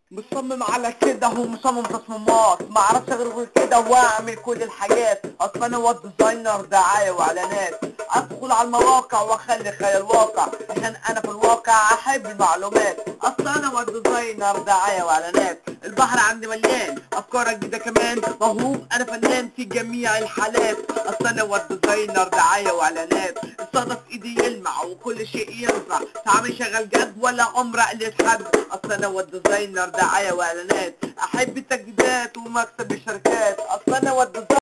مصمم على كده هو مصمم تصميمات ما اعرفش غير غير كده واعمل كل الحاجات اصل انا هو ديزاينر دعايه واعلانات ادخل على المواقع واخلي خيال واقع عشان انا في الواقع احب المعلومات اصل انا هو ديزاينر دعايه واعلانات البحر عندي مليان افكار جديده كمان موهوب انا فنان في جميع الحالات اصل انا هو ديزاينر دعايه واعلانات الصدى في ايدي يلمع وكل شيء ينفع تعامل شغال جد ولا عمر قلت حد اصل انا هو الديزاينر دعايه واعلانات احب التجديدات ومكسب الشركات اصل انا هو الديزاينر